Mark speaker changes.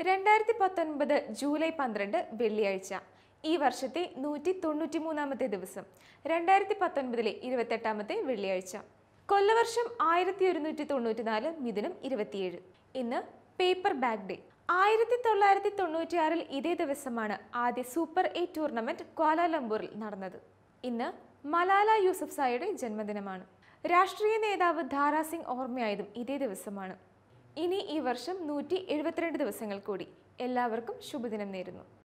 Speaker 1: രണ്ടായിരത്തി പത്തൊൻപത് ജൂലൈ പന്ത്രണ്ട് വെള്ളിയാഴ്ച ഈ വർഷത്തെ നൂറ്റി തൊണ്ണൂറ്റി മൂന്നാമത്തെ ദിവസം രണ്ടായിരത്തി പത്തൊൻപതിലെ ഇരുപത്തെട്ടാമത്തെ വെള്ളിയാഴ്ച കൊല്ലവർഷം ആയിരത്തി ഒരുന്നൂറ്റി തൊണ്ണൂറ്റിനാല് മിഥുനം ഇരുപത്തിയേഴ് ഇന്ന് പേപ്പർ ബാഗ് ഡേ ആയിരത്തി തൊള്ളായിരത്തി തൊണ്ണൂറ്റിയാറിൽ ഇതേ ദിവസമാണ് ആദ്യ സൂപ്പർ എയ്റ്റ് ടൂർണമെന്റ് ക്വാലാലംപൂരിൽ നടന്നത് ഇന്ന് മലാല യൂസഫ് സായിയുടെ ജന്മദിനമാണ് രാഷ്ട്രീയ നേതാവ് ധാരാ സിംഗ് ഓർമ്മയായതും ഇതേ ദിവസമാണ് ഇനി ഈ വർഷം നൂറ്റി എഴുപത്തിരണ്ട് ദിവസങ്ങൾ കൂടി എല്ലാവർക്കും ശുഭദിനം നേരുന്നു